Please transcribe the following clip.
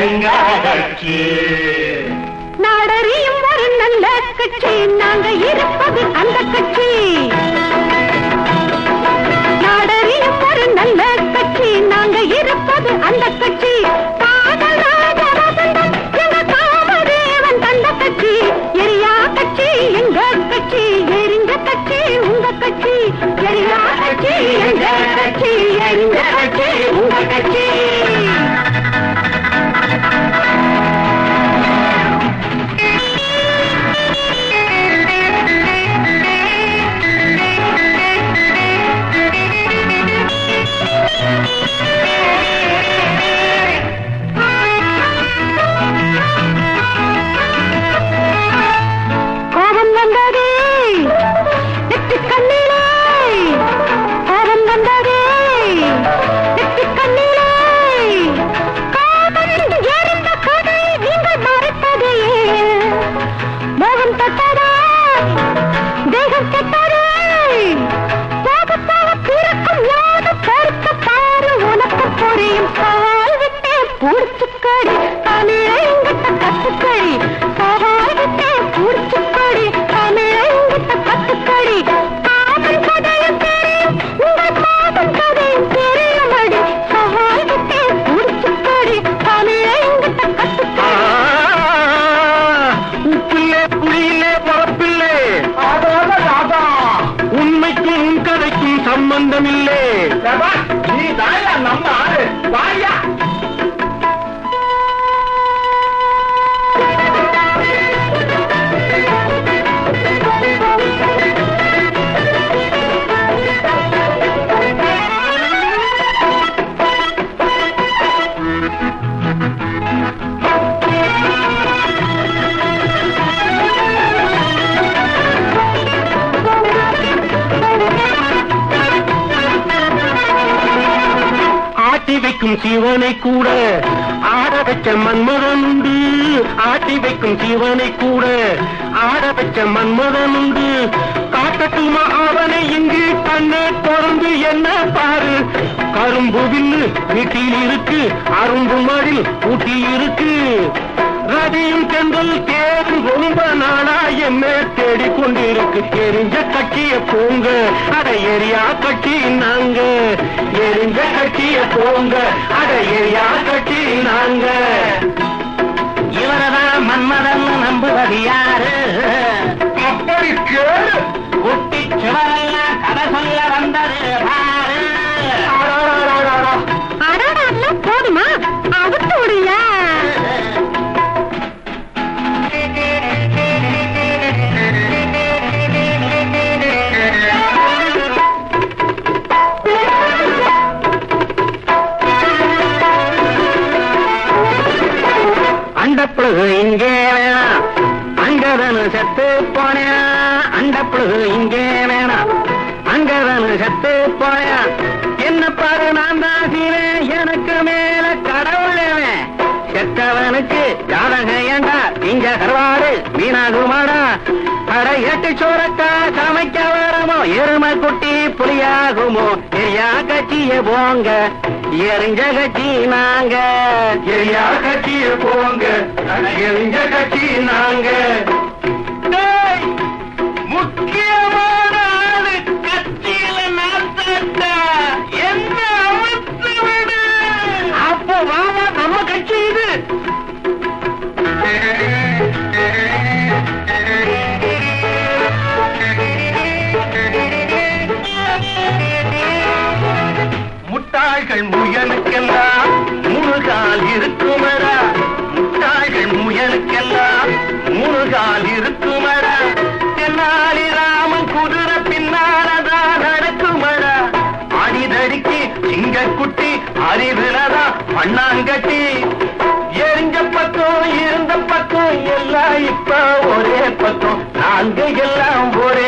எங்க கட்சி நாடறியும் ஒரு நல்ல கட்சி நாங்க இருப்பது அந்த கட்சி நாடறியும் ஒரு நல்ல கட்சி நாங்க இருப்பது அந்த கட்சி காதல் ராஜ வசந்தம் எங்க காமதேவன் தந்த கட்சி எரியா கட்சி எங்க கட்சி எரிஞ்ச கட்சி உங்க கட்சி எரியா கட்சி எங்க கட்சி எரிஞ்ச கட்சி உங்க கட்சி கோபம் வந்ததே நெற்றி கண்ணிலே கோபம் வந்ததே நெற்றி கண்ணிலே காதல் எரிந்த கதை நீங்கள் மறைத்ததே மோகம் தட்டதா தேகம் கெட்டதே போக போக பிறக்கும் யாது பொறுத்த பாரு உனக்கு புரியும் சவால் விட்டே பூடிச்சுக்கடி தமிழங்கிட்ட கத்துக்கடி சவால் விட்டே பூடிச்சுக்கடி தமிழங்கிட்ட கத்துக்கடி காதல் கதையும் தெரியும் உங்கள் காதல் கதையும் தெரியுமடி சவால் விட்டே பூடிச்சுக்கடி தமிழங்கிட்ட கத்துக்கடி உப்பில்லே புளியில்லே பரப்பில்லே உண்மைக்கும் உன் கதைக்கும் சம்பந்தம் இல்லே நீ தாயா நம்ம ஆளு வாயா ஆட்டி வைக்கும் சிவனை கூட ஆட வச்ச மன்மதன் உண்டு ஆட்டி வைக்கும் சிவனை கூட ஆட வச்ச மன்மதன் உண்டு காட்டட்டுமா அவனை இங்கு கண்ணே தொடர்ந்து என்ன பாரு கரும்பு வில்லு வீட்டில் இருக்கு அரும்பு மடில் ஊட்டி இருக்கு ரதியும் செந்தல் தேரும் ரொம்ப நாளா என்ன தேடிக் கொண்டிருக்கு எரிஞ்ச கட்சிய போங்க அட எரியா கட்சி நாங்க எரிஞ்ச கட்சிய போங்க அட எரியா கட்சி நாங்க இவரதான் மன்மதன் நம்புவது யாரு அப்படி கேளு குட்டி சுவரெல்லாம் கதை சொல்ல வந்தது பாரு அடடா போதுமா அவுத்து விடுயா அண்டப்புழுகு இங்கே வேணாம் அங்கதனு செத்து போனேன் அண்டப்புழுகு இங்கே வேணாம் அங்கதனு செத்து போனேன் என்ன பாரு நான் தான் சீரன் எனக்கு மேல கடவுள் எவன்? செத்தவனுக்கு ஜாதகம் ஏண்டா இங்க கருவாடு வீணாகுமாடா அட எட்டு சோரக்கா சமைக்க வரமோ எருமை குட்டி புலியாகுமோ எரியா கட்சிய போங்க எரிஞ்ச கட்சி நாங்க எரியா கட்சிய போங்க எரிஞ்ச கட்சி நாங்க டேய், முக்கியமான ஆளு கட்சியில நாத்தா என்ன அவுத்து விடு அப்போ வாமா நம்ம கட்சி இது முட்டாள்கள் முயலுக்கெல்லாம் முழுகால் இருக்குமரா முட்டாள்கள் முயலுக்கெல்லாம் முழுகால் இருக்குமரா தென்னாலி ராமன் குதிரை பின்னாலதான் நடக்குமரா அடிதடிக்கு சிங்கக்குட்டி அறிவுலதான் பண்ணாங்கட்டி எரிஞ்ச பக்கம் இருந்த பக்கம் எல்லாம் இப்ப ஒரே பக்கம் நாங்க எல்லாம் ஒரே